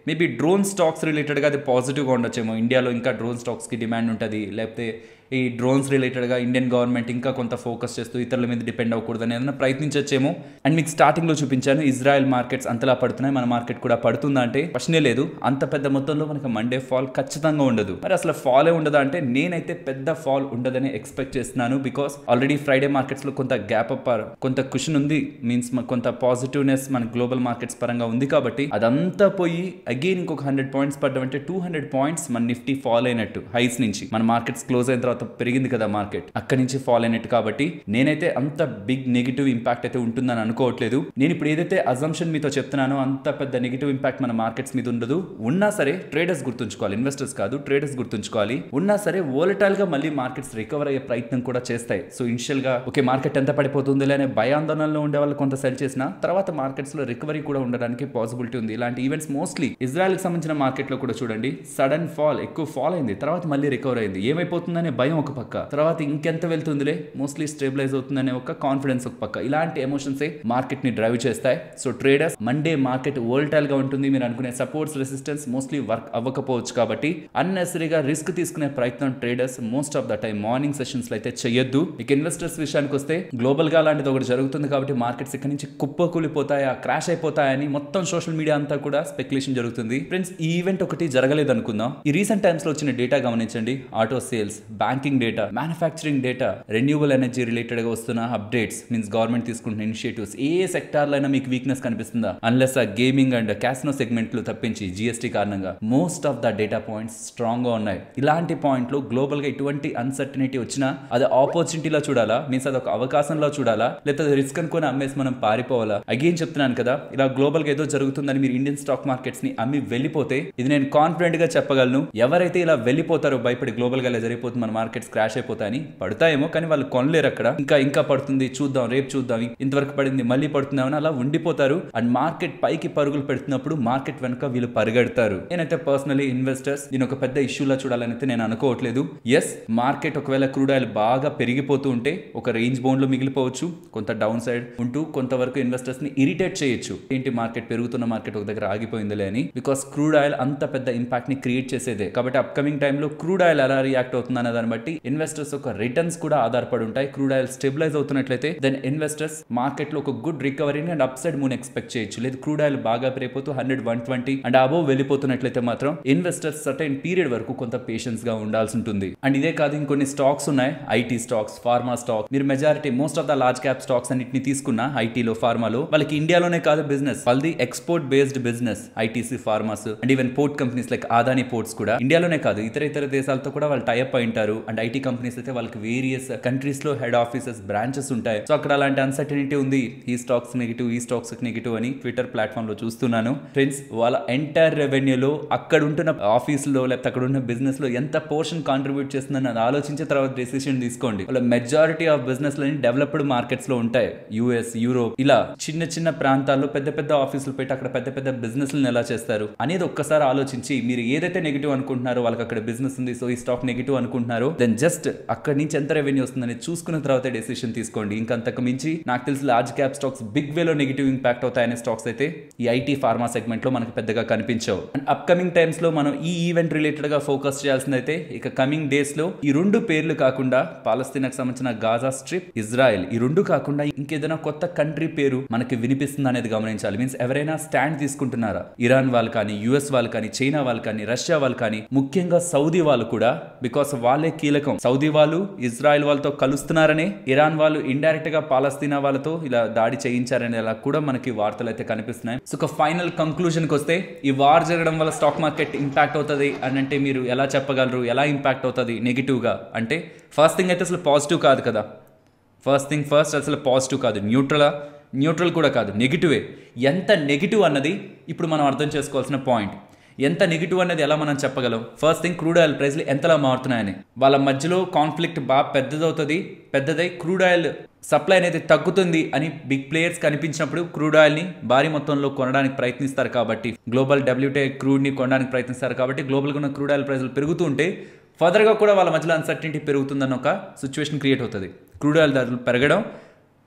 Speaker 1: మేబీ డ్రోన్ స్టాక్స్ రిలేటెడ్గా అది పాజిటివ్గా ఉండొచ్చేమో ఇండియాలో ఇంకా డ్రోన్ స్టాక్స్కి డిమాండ్ ఉంటుంది లేకపోతే ఈ డ్రోన్స్ రిలేటెడ్గా ఇండియన్ గవర్నమెంట్ ఇంకా కొంత ఫోకస్ చేస్తూ ఇతరుల మీద డిపెండ్ అవ్వకూడదని ఏదైనా ప్రయత్నించొచ్చేమో అండ్ మీకు స్టార్టింగ్లో చూపించాను ఇజ్రాయెల్ మార్కెట్స్ అంతలా పడుతున్నాయి మన మార్కెట్ కూడా పడుతుందా అంటే ప్రశ్నే లేదు అంత పెద్ద మొత్తంలో మనకి మండే ఫాల్ ఖచ్చితంగా ఉండదు మరి అసలు ఫాలే ఉండదా అంటే నేనైతే పెద్ద ఫాల్ ఉండదని ఎక్స్పెక్ట్ చేస్తున్నాను బికాస్ ఆల్రెడీ ఫ్రైడే మార్కెట్స్లో కొంత గ్యాప్ అప్ కొంత కుషన్ ఉంది మీన్స్ కొంత పాజిటివ్నెస్ మన గ్లోబల్ మార్కెట్స్ పరంగా ఉంది కాబట్టి అదంతా పోయి అగైన్ ఇంకొక హండ్రెడ్ పాయింట్స్ పడ్డం అంటే టూ హండ్రెడ్ పాయింట్స్ మన నిఫ్టీ ఫాల్ అయినట్టు హైస్ నుంచి మన మార్కెట్స్ క్లోజ్ అయిన తర్వాత పెరిగింది కదా మార్కెట్ అక్కడి నుంచి ఫాల్ అయినట్టు కాబట్టి నేనైతే అంత బిగ్ నెగిటివ్ ఇంపాక్ట్ అయితే ఉంటుందని అనుకోవట్లేదు నేను ఇప్పుడు ఏదైతే అజంప్షన్ మీతో చెప్తున్నానో అంత పెద్ద నెగిటివ్ ఇంపాక్ట్ మన మార్కెట్స్ మీద ఉండదు ఉన్నా సరే ట్రేడర్స్ గుర్తుంచుకోవాలి ఇన్వెస్టర్స్ కాదు ట్రేడర్స్ గుర్తుంచుకోవాలి ఉన్నా సరే వోలటైల్ గా మళ్ళీ మార్కెట్స్ రికవర్ అయ్యే ప్రయత్నం కూడా చేస్తాయి సో ఇనిషియల్ గా ఓకే మార్కెట్ ఎంత పడిపోతుంది అనే భయాందోళనలో ఉండే వాళ్ళు కొంత సెల్ చేసిన తర్వాత మార్కెట్స్ లో రికవరీ కూడా ఉండడానికి పాసిబిలిటీ ఉంది ఇలాంటి ఈవెంట్స్ మోస్ట్లీ ఇజ్రాయెల్ కి సంబంధించిన మార్కెట్ లో కూడా చూడండి సడన్ ఫాల్ ఎక్కువ ఫాల్ అయింది తర్వాత మళ్ళీ రికవర్ అయింది ఏమైపోతుందనే భయం ఒక పక్క తర్వాత ఇంకెంత వెళ్తుందిలే మోస్ట్లీ స్టేబిలైజ్ అవుతుందనే ఒక కాన్ఫిడెన్స్ ఒక పక్క ఇలాంటి ఎమోషన్స్ మార్కెట్ ని డ్రైవ్ చేస్తాయి so traders Monday market volatile గా ఉంటుంది మీరు అనుకునే సపోర్ట్స్ రెసిస్టెన్స్ మోస్ట్లీ వర్క్ అవ్వకపోవచ్చు కాబట్టి అన్నెసరీగా రిస్క్ తీసుకునే ప్రయత్నం traders most of the time morning sessions లో అయితే చేయొద్దు ఇక ఇన్వెస్టర్స్ విషయానికి వస్తే గ్లోబల్ గా అలాంటిది ఒకటి జరుగుతుంది కాబట్టి మార్కెట్స్ ఇక్కడ నుంచి కుప్పకూలిపోతాయా క్రాష్ అయిపోతాయని మొత్తం సోషల్ మీడియా అంతా కూడా స్పెక్యులేషన్ జరుగుతుంది ఫ్రెండ్స్ ఈ ఈవెంట్ ఒకటి జరగలేదు అనుకుందాం ఈ రీసెంట్ టైమ్స్ లో వచ్చిన డేటా గమనించండి auto sales banking data manufacturing data renewable energy related గా వస్తున్న అప్డేట్స్ మీన్స్ గవర్నమెంట్ తీసుకుంటున్న ఇనిషియేటివ్స్ ఏ సెక్టార్ లో అయినా మీకు వీక్నెస్ కనిపిస్తుందా అన్లెస్ ఆ గేమింగ్ అండ్ క్యాసినో సెగ్మెంట్లు తప్పించి జిఎస్టీ కారణంగా most of the data points strong గా ఉన్నాయి ఇలాంటి పాయింట్ లో గ్లోబల్ గా ఎటువంటి అన్సర్టనిటీ వచ్చినా అది ఆపర్చునిటీలో చూడాలా మీన్స్ అది ఒక అవకాశంలో చూడాలా లేకపోతే రిస్క్ అనుకుని అమ్మేసి మనం పారిపోవాలా అగైన్ చెప్తున్నాను కదా ఇలా గ్లోబల్ గా ఏదో జరుగుతుందని మీరు ఇండియన్ స్టాక్ మార్కెట్స్ ని అమ్మి వెళ్ళిపోతే ఇది నేను కాన్ఫిడెంట్ గా చెప్పగలను ఎవరైతే ఇలా వెళ్ళిపోతారో భయపడి గ్లోబల్ గా ఇలా జరిగిపోతుంది మన మార్కెట్స్ క్రాష్ అయిపోతాయని పడతాయేమో కానీ వాళ్ళు కొనలేరు అక్కడ ఇంకా ఇంకా పడుతుంది చూద్దాం రేపు చూద్దాం ఇంతవరకు పడింది మళ్ళీ పడుతుందామని అలా ఉండిపోతారు అండ్ మార్కెట్ పైకి పరుగులు పెడుతున్నప్పుడు మార్కెట్ వెనుక వీళ్ళు పరిగెడతారు నేనైతే పర్సనలీ ఇన్వెస్టర్స్ దీని ఒక పెద్ద ఇష్యూలా చూడాలని అయితే నేను అనుకోవట్లేదు ఎస్ మార్కెట్ ఒకవేళ క్రూడ్ ఆయిల్ బాగా పెరిగిపోతూ ఉంటే ఒక రేంజ్ బౌండ్ లో మిగిలిపోవచ్చు కొంత డౌన్ సైడ్ ఉంటూ కొంతవరకు ఇన్వెస్టర్స్ ని ఇరిటేట్ చేయొచ్చు ఏంటి మార్కెట్ పెరుగుతున్న మార్కెట్ ఒక దగ్గర ఆగిపోయిందిలే అని బికాస్ క్రూడ్ ఆయిల్ అంత పెద్ద ఇంపాక్ట్ ని క్రియేట్ చేసేదే కాబట్టి అప్కమింగ్ టైంలో క్రూడ్ ఆయిల్ ఎలా రియాక్ట్ అవుతుంది అనే దాన్ని బట్టి ఇన్వెస్టర్స్ ఒక రిటర్న్స్ కూడా ఆధారపడి ఉంటాయి క్రూడ్ ఆయిల్ స్టెబిలైజ్ అవుతున్నట్లయితే దెన్ ఇన్వెస్టర్స్ మార్కెట్ లో ఒక గుడ్ రికవరీని అండ్ అప్ సైడ్ మూన్ ఎక్స్పెక్ట్ చేయొచ్చు లేదు క్రూడ్ ఆయిల్ బాగా పెరిగిపోతూ hundred one twenty and above వెళ్ళిపోతున్నట్లయితే మాత్రం ఇన్వెస్టర్స్ సర్టైన్ పీరియడ్ వరకు కొంత పేషెన్స్ గా ఉండాల్సి ఉంటుంది అండ్ ఇదే కాదు ఇంకొన్ని స్టాక్స్ ఉన్నాయి ఐటీ స్టాక్స్ ఫార్మా స్టాక్ మీరు majority most of the large cap stocks అన్నిటిని తీసుకున్న ఐటీలో ఫార్మాలో వాళ్ళకి ఇండియాలోనే కాదు బిజినెస్ వాళ్ళది export based business ITC pharmas and even port companies like Adani ports కూడా ఇండియాలోనే కాదు ఇతర ఇతర దేశాలతో కూడా వాళ్ళు టైప్ అయి ఉంటారు అండ్ ఐటీ కంపెనీస్ అయితే వాళ్ళకి వేరియస్ కంట్రీస్ లో హెడ్ ఆఫీసెస్ బ్రాంచెస్ ఉంటాయి సో అక్కడ అలాంటి అన్సర్టనిటీ ఉంది ఈ స్టాక్స్ నెగిటివ్ ఈ స్టాక్స్ నెగిటివ్ అని ట్విట్టర్ ప్లాట్ఫామ్ లో చూస్తున్నాను ఫ్రెండ్స్ వాళ్ళ ఎంటైర్ రెవెన్యూలో అక్కడ ఉంటున్న ఆఫీసులో లేకపోతే అక్కడ ఉన్న బిజినెస్ లో ఎంత పోర్షన్ కాంట్రిబ్యూట్ చేస్తుందని అది ఆలోచించిన తర్వాత డెసిషన్ తీసుకోండి వాళ్ళ మెజారిటీ ఆఫ్ బిజినెస్ లని డెవలప్డ్ మార్కెట్స్ లో ఉంటాయి యుఎస్ యూరోప్ ఇలా చిన్న చిన్న ప్రాంతాల్లో పెద్ద పెద్ద ఆఫీసులు పెట్టి అక్కడ పెద్ద పెద్ద బిజినెస్ ఎలా చేస్తారు అనేది ఒక్కసారి ఆలోచించి మీరు ఏదైతే నెగిటివ్ అనుకుంటున్నారో వాళ్ళకి అక్కడ బిజినెస్ ఉంది సో ఈ స్టాక్ నెగిటివ్ అనుకుంటున్నారో దెన్ జస్ట్ అక్కడి నుంచి ఎంత రెవెన్యూ వస్తుందని చూసుకున్న తర్వాత డెసిషన్ తీసుకోండి ఇంకంతకు మించి నాకు తెలిసి లార్జ్ క్యాప్ స్టాక్స్ బిగ్ వేలో నెగిటివ్ ఇంపాక్ట్ అవుతాయనే స్టాక్స్ అయితే ఈ ఐటీ ఫార్మా సెగ్మెంట్ లో మనకు పెద్దగా కనిపించవు అండ్ అప్కమింగ్ టైమ్స్ లో మనం ఈ ఈవెంట్ రిలేటెడ్ గా ఫోకస్ చేయాల్సిందైతే ఇక కమింగ్ డేస్ లో ఈ రెండు పేర్లు కాకుండా పాలస్తీనాకు సంబంధించిన గాజా స్ట్రిప్ ఇజ్రాయెల్ ఈ రెండు కాకుండా ఇంకేదైనా కొత్త కంట్రీ పేరు మనకి వినిపిస్తుంది అనేది గమనించాలి మీన్స్ ఎవరైనా స్టాండ్ తీసుకుంటున్నారా ఇరాన్ వాళ్ళు కానీ యుఎస్ వాళ్ళు కానీ చైనా వాళ్ళు కానీ రష్యా వాళ్ళు కానీ ముఖ్యంగా సౌదీ వాళ్ళు కూడా బికాస్ వాళ్ళే కీలకం సౌదీ వాళ్ళు ఇజ్రాయెల్ వాళ్ళతో కలుస్తున్నారని ఇరాన్ వాళ్ళు ఇండైరెక్ట్ గా పాలస్తీనా వాళ్ళతో ఇలా దాడి చేయించారని అలా కూడా మనకి వార్తలు అయితే కనిపిస్తున్నాయి సో ఒక ఫైనల్ కంక్లూజన్ కి వస్తే ఈ వార్ జరగడం వల్ల స్టాక్ మార్కెట్ ఇంపాక్ట్ అవుతుంది అని అంటే మీరు ఎలా చెప్పగలరు ఎలా ఇంపాక్ట్ అవుతుంది నెగిటివ్ గా అంటే ఫస్ట్ థింగ్ అయితే అసలు పాజిటివ్ కాదు కదా ఫస్ట్ థింగ్ ఫస్ట్ అసలు పాజిటివ్ కాదు న్యూట్రలా న్యూట్రల్ కూడా కాదు నెగిటివే ఎంత నెగిటివ్ అన్నది ఇప్పుడు మనం అర్థం చేసుకోవాల్సిన పాయింట్ ఎంత నెగిటివ్ అనేది ఎలా మనం చెప్పగలం ఫస్ట్ థింగ్ క్రూడ్ ఆయిల్ ప్రైస్లు ఎంతలా మారుతున్నాయని వాళ్ళ మధ్యలో కాన్ఫ్లిక్ట్ బాగా పెద్దదవుతుంది పెద్దదై క్రూడ్ ఆయిల్ సప్లై అనేది తగ్గుతుంది అని బిగ్ ప్లేయర్స్ కనిపించినప్పుడు క్రూడ్ ఆయిల్ని భారీ మొత్తంలో కొనడానికి ప్రయత్నిస్తారు కాబట్టి గ్లోబల్ డబ్ల్యూటే క్రూడ్ని కొనడానికి ప్రయత్నిస్తారు కాబట్టి గ్లోబల్గా ఉన్న క్రూడ్ ఆయిల్ ప్రైస్లు పెరుగుతూ ఉంటే ఫర్దర్గా కూడా వాళ్ళ మధ్యలో అన్సర్టనిటీ పెరుగుతుందన్న ఒక సిచ్యువేషన్ క్రియేట్ అవుతుంది క్రూడ్ ఆయిల్ ధరలు పెరగడం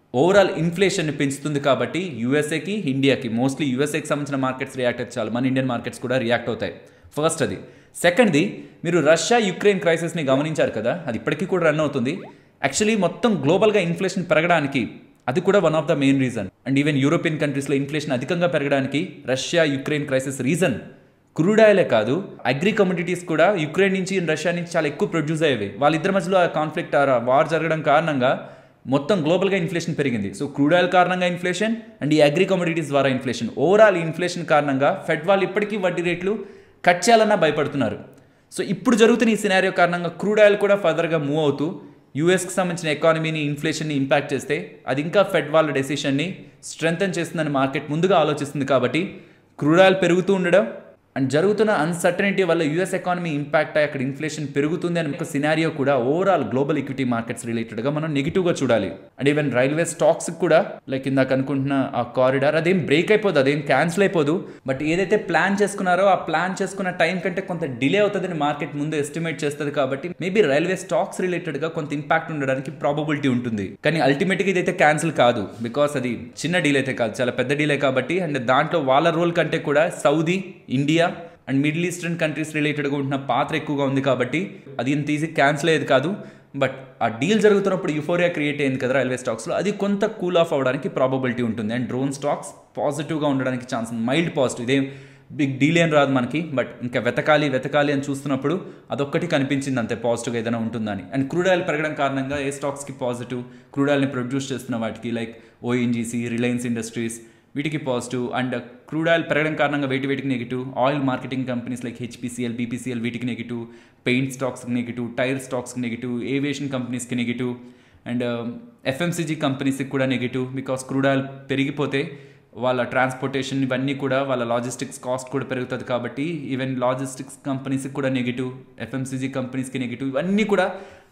Speaker 1: ఓవరాల్ ఇన్ఫ్లేషన్ పెంచుతుంది కాబట్టి యూఎస్ఏకి ఇండియాకి మోస్ట్లీ యూఎస్ఏకి సంబంధించిన మార్కెట్స్ రియాక్ట్ అయితే చాలు మన ఇండియన్ మార్కెట్స్ కూడా రియాక్ట్ అవుతాయి ఫస్ట్ అది సెకండ్ది మీరు రష్యా యుక్రెయిన్ క్రైసిస్ని గమనించారు కదా అది ఇప్పటికీ కూడా రన్ అవుతుంది యాక్చువల్లీ మొత్తం గ్లోబల్గా ఇన్ఫ్లేషన్ పెరగడానికి అది కూడా one of the main reason and even European కంట్రీస్లో ఇన్ఫ్లేషన్ అధికంగా పెరగడానికి Russia Ukraine crisis reason crude ఆయిలే కాదు అగ్రి కమ్యూనిటీస్ కూడా యుక్రెయిన్ నుంచి రష్యా నుంచి చాలా ఎక్కువ ప్రొడ్యూస్ అయ్యేవి వాళ్ళిద్దరి మధ్యలో ఆ కాన్ఫ్లిక్ట్ వార్ జరగడం కారణంగా మొత్తం గ్లోబల్గా ఇన్ఫ్లేషన్ పెరిగింది సో క్రూడ్ ఆయిల్ కారణంగా ఇన్ఫ్లేషన్ అండ్ ఈ అగ్రి కమ్యూనిటీస్ ద్వారా ఇన్ఫ్లేషన్ ఓవరాల్ ఇన్ఫ్లేషన్ కారణంగా ఫెడ్ వాళ్ళు ఇప్పటికీ వడ్డీ రేట్లు కట్ చేయాలన్నా భయపడుతున్నారు సో ఇప్పుడు జరుగుతున్న ఈ సినారియో కారణంగా క్రూడ్ ఆయిల్ కూడా ఫర్దర్గా మూవ్ అవుతూ యూఎస్కి సంబంధించిన ఎకానమీని ఇన్ఫ్లేషన్ని ఇంపాక్ట్ చేస్తే అది ఇంకా ఫెడ్ వాళ్ళ డెసిషన్ని స్ట్రెంగ్తన్ చేస్తుందని మార్కెట్ ముందుగా ఆలోచిస్తుంది కాబట్టి క్రూడ్ ఆయిల్ పెరుగుతూ ఉండడం అండ్ జరుగుతున్న అన్సర్టనిటీ వల్ల యూఎస్ ఎకానమీ ఇంపాక్ట్ అయ్యి అక్కడ ఇన్ఫ్లేషన్ పెరుగుతుంది అని ఒక సినారియో కూడా ఓవరాల్ గ్లోబల్ ఈక్విటీ మార్కెట్స్ రిలేటెడ్గా మనం నెగిటివ్గా చూడాలి అండ్ ఈవెన్ రైల్వే స్టాక్స్ కూడా లైక్ ఇందాక అనుకుంటున్న ఆ కారిడార్ అదేం బ్రేక్ అయిపోదు అదేం క్యాన్సిల్ అయిపోదు బట్ ఏదైతే ప్లాన్ చేసుకున్నారో ఆ ప్లాన్ చేసుకున్న టైం కంటే కొంత డిలే అవుతుందని మార్కెట్ ముందు ఎస్టిమేట్ చేస్తుంది కాబట్టి మేబీ రైల్వే స్టాక్స్ రిలేటెడ్గా కొంత ఇంపాక్ట్ ఉండడానికి ప్రాబబిలిటీ ఉంటుంది కానీ అల్టిమేట్గా ఇదైతే క్యాన్సిల్ కాదు బికాస్ అది చిన్న డీల్ అయితే కాదు చాలా పెద్ద డీలే కాబట్టి అండ్ దాంట్లో వాళ్ళ రోల్ కంటే కూడా Saudi India and middle eastern countries రిలేటెడ్గా ఉంటున్న పాత్ర ఎక్కువగా ఉంది కాబట్టి అది ఇంత ఈజీ క్యాన్సిల్ అయ్యేది కాదు బట్ ఆ డీల్ జరుగుతున్నప్పుడు యుఫోరియా క్రియేట్ అయింది కదా రైల్వే స్టాక్స్లో అది కొంత కూల్ ఆఫ్ అవ్వడానికి ప్రాబబిలిటీ ఉంటుంది అండ్ డ్రోన్ స్టాక్స్ పాజిటివ్గా ఉండడానికి ఛాన్స్ ఉంది మైల్డ్ పాజిటివ్ ఇదేం బిగ్ డీల్ ఏం రాదు మనకి బట్ ఇంకా వెతకాలి వెతకాలి అని చూస్తున్నప్పుడు అదొక్కటి కనిపించింది అంతే పాజిటివ్గా ఏదైనా ఉంటుందని అండ్ క్రూడ్ ఆయిల్ పెరగడం కారణంగా ఏ స్టాక్స్కి పాజిటివ్ క్రూడ్ ఆయిల్ని ప్రొడ్యూస్ చేస్తున్న వాటికి లైక్ ఓఎన్జీసీ రిలయన్స్ ఇండస్ట్రీస్ వీటికి పాజిటివ్ అండ్ క్రూడ్ ఆయిల్ పెరగడం కారణంగా వేటి వేటికి negative oil marketing companies like HPCL BPCL వీటికి నెగిటివ్ పెయింట్ స్టాక్స్కి నెగిటివ్ టైర్ స్టాక్స్కి నెగిటివ్ ఏవియేషన్ కంపెనీస్కి నెగిటివ్ అండ్ ఎఫ్ఎంసీజీ కంపెనీస్కి కూడా నెగిటివ్ బికాస్ క్రూడ్ ఆయిల్ పెరిగిపోతే వాళ్ళ ట్రాన్స్పోర్టేషన్ ఇవన్నీ కూడా వాళ్ళ లాజిస్టిక్స్ కాస్ట్ కూడా పెరుగుతుంది కాబట్టి ఈవెన్ లాజిస్టిక్స్ కంపెనీస్కి కూడా నెగిటివ్ ఎఫ్ఎంసీజీ కంపెనీస్కి నెగిటివ్ ఇవన్నీ కూడా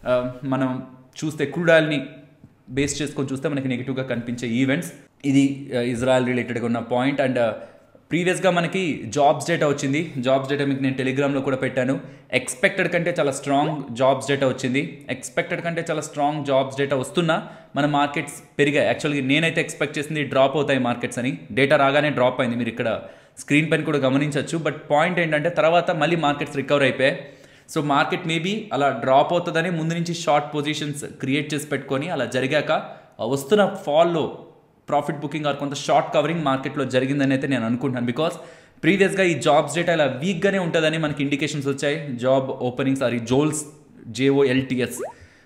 Speaker 1: మనం చూస్తే క్రూడ్ ఆయిల్ని బేస్ చేసుకొని చూస్తే మనకి నెగిటివ్గా కనిపించే ఈవెంట్స్ ఇది ఇజ్రాయెల్ రిలేటెడ్గా ఉన్న పాయింట్ అండ్ ప్రీవియస్గా మనకి జాబ్స్ డేటా వచ్చింది జాబ్స్ డేటా మీకు నేను టెలిగ్రామ్లో కూడా పెట్టాను ఎక్స్పెక్టెడ్ కంటే చాలా స్ట్రాంగ్ జాబ్స్ డేటా వచ్చింది ఎక్స్పెక్టెడ్ కంటే చాలా స్ట్రాంగ్ జాబ్స్ డేటా వస్తున్నా మన మార్కెట్స్ పెరిగాయి యాక్చువల్గా నేనైతే ఎక్స్పెక్ట్ చేసింది డ్రాప్ అవుతాయి మార్కెట్స్ అని డేటా రాగానే డ్రాప్ అయింది మీరు ఇక్కడ స్క్రీన్ పైన కూడా గమనించవచ్చు బట్ పాయింట్ ఏంటంటే తర్వాత మళ్ళీ మార్కెట్స్ రికవర్ అయిపోయాయి సో మార్కెట్ మేబీ అలా డ్రాప్ అవుతుందని ముందు నుంచి షార్ట్ పొజిషన్స్ క్రియేట్ చేసి పెట్టుకొని అలా జరిగాక వస్తున్న ఫాల్లో ప్రాఫిట్ బుకింగ్ ఆర్ కొంత షార్ట్ కవరింగ్ మార్కెట్లో జరిగిందని అయితే నేను అనుకుంటున్నాను బికాస్ ప్రీవియస్గా ఈ జాబ్స్ డేటా ఇలా వీక్గానే ఉంటుందని మనకి ఇండికేషన్స్ వచ్చాయి జాబ్ ఓపెనింగ్స్ ఆర్ ఈ జోల్స్ జేఓఎల్టీఎస్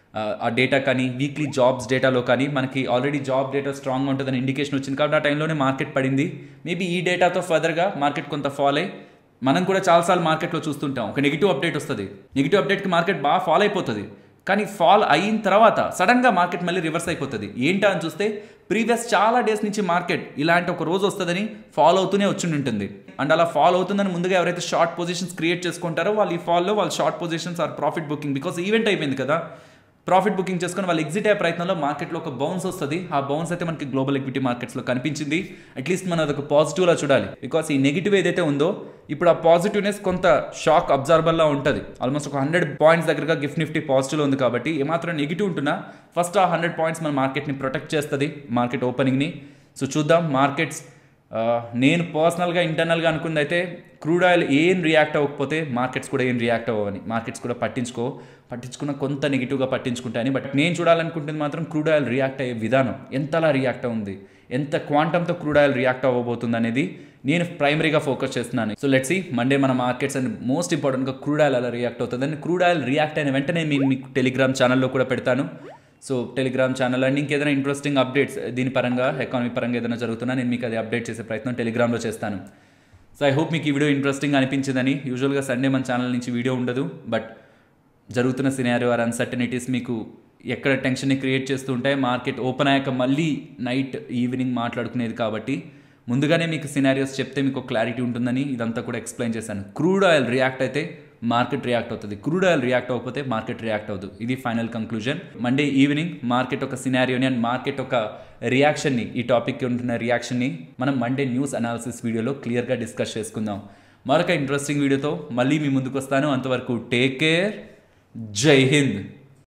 Speaker 1: ఆ డేటా కానీ వీక్లీ జాబ్స్ డేటాలో కానీ మనకి ఆల్రెడీ జాబ్ డేటా స్ట్రాంగ్ ఉంటుందని ఇండికేషన్ వచ్చింది కాబట్టి ఆ టైంలోనే మార్కెట్ పడింది మేబీ ఈ డేటాతో ఫర్దర్గా మార్కెట్ కొంత ఫాల్ అయ్యి మనం కూడా చాలాసార్లు మార్కెట్లో చూస్తుంటాం ఒక నెగిటివ్ అప్డేట్ వస్తుంది నెగిటివ్ అప్డేట్కి మార్కెట్ బాగా ఫాల్ అయిపోతుంది కానీ ఫాల్ అయిన తర్వాత సడన్గా మార్కెట్ మళ్ళీ రివర్స్ అయిపోతుంది ఏంటా అని చూస్తే ప్రీవియస్ చాలా డేస్ నుంచి మార్కెట్ ఇలాంటి ఒక రోజు వస్తుందని ఫాలో అవుతూనే వచ్చి ఉంటుంది అండ్ అలా ఫాలో అవుతుందని ముందుగా ఎవరైతే షార్ట్ పొజిషన్స్ క్రియేట్ చేసుకుంటారో వాళ్ళు ఈ ఫాల్లో వాళ్ళు short positions or profit booking because event అయిపోయింది కదా ప్రాఫిట్ బుకింగ్ చేసుకుని వాళ్ళు ఎగ్జిట్ అయ్యే ప్రయత్నంలో మార్కెట్లో ఒక బౌన్స్ వస్తుంది ఆ బౌన్స్ అయితే మనకి గ్లోబల్ ఈక్విటీ మార్కెట్స్లో కనిపించింది అట్లీస్ట్ మనం అదొక పాజిటివ్లా చూడాలి బికాస్ ఈ నెగిటివ్ ఏదైతే ఉందో ఇప్పుడు ఆ పాజిటివ్నెస్ కొంత షాక్ అబ్జర్వర్లా ఉంటుంది ఆల్మోస్ట్ ఒక హండ్రెడ్ పాయింట్స్ దగ్గరగా గిఫ్ట్ నిఫ్టీ పాజిటివ్లో ఉంది కాబట్టి ఏమాత్రం నెగిటివ్ ఉంటున్నా ఫస్ట్ ఆ హండ్రెడ్ పాయింట్స్ మన మార్కెట్ని ప్రొటెక్ట్ చేస్తుంది మార్కెట్ ఓపెనింగ్ని సో చూద్దాం మార్కెట్స్ నేను పర్సనల్గా ఇంటర్నల్గా అనుకుంది అయితే క్రూడ్ ఆయిల్ ఏం రియాక్ట్ అవ్వకపోతే మార్కెట్స్ కూడా ఏం రియాక్ట్ అవ్వని మార్కెట్స్ కూడా పట్టించుకో పట్టించుకున్న కొంత నెగిటివ్గా పట్టించుకుంటాయని బట్ నేను చూడాలనుకుంటుంది మాత్రం క్రూడ్ ఆయిల్ రియాక్ట్ అయ్యే విధానం ఎంతలా రియాక్ట్ అవుంది ఎంత క్వాంటంతో క్రూడ్ ఆయిల్ రియాక్ట్ అవ్వబోతుంది అనేది నేను ప్రైమరీగా ఫోకస్ చేస్తున్నాను సో లెట్స్ సి మండే మన మార్కెట్స్ అండ్ మోస్ట్ ఇంపార్టెంట్గా క్రూడ్ ఆయిల్ అలా రియాక్ట్ అవుతుంది అండ్ క్రూడ్ ఆయిల్ రియాక్ట్ అయిన వెంటనే నేను మీకు టెలిగ్రామ్ ఛానల్లో కూడా పెడతాను సో టెలిగ్రామ్ ఛానల్ అండ్ ఇంకేదైనా ఇంట్రెస్టింగ్ అప్డేట్స్ దీని పరంగా ఎకానమీ పరంగా ఏదైనా జరుగుతున్నా నేను మీకు అది అప్డేట్ చేసే ప్రయత్నం టెలిగ్రామ్లో చేస్తాను సో ఐ హోప్ మీకు ఈ వీడియో ఇంట్రెస్టింగ్ అనిపించిందని యూజువల్గా సండే మన ఛానల్ నుంచి వీడియో ఉండదు బట్ జరుగుతున్న సినారియో ఆర్ అన్సర్టనిటీస్ మీకు ఎక్కడ టెన్షన్ని క్రియేట్ చేస్తూ ఉంటాయి మార్కెట్ ఓపెన్ అయ్యాక మళ్ళీ నైట్ ఈవినింగ్ మాట్లాడుకునేది కాబట్టి ముందుగానే మీకు సినారియోస్ చెప్తే మీకు క్లారిటీ ఉంటుందని ఇదంతా కూడా ఎక్స్ప్లెయిన్ చేశాను క్రూడ్ ఆయిల్ రియాక్ట్ అయితే మార్కెట్ రియాక్ట్ అవుతుంది క్రూడ్ ఆయిల్ రియాక్ట్ అవ్వకపోతే మార్కెట్ రియాక్ట్ అవుతుంది ఇది final conclusion Monday evening market ఒక సినారియోని అండ్ మార్కెట్ ఒక రియాక్షన్ని ఈ టాపిక్కి ఉంటున్న రియాక్షన్ని మనం మండే న్యూస్ అనాలిసిస్ వీడియోలో క్లియర్గా డిస్కస్ చేసుకుందాం మరొక ఇంట్రెస్టింగ్ వీడియోతో మళ్ళీ మీ ముందుకు వస్తాను అంతవరకు టేక్ కేర్ జై హింద్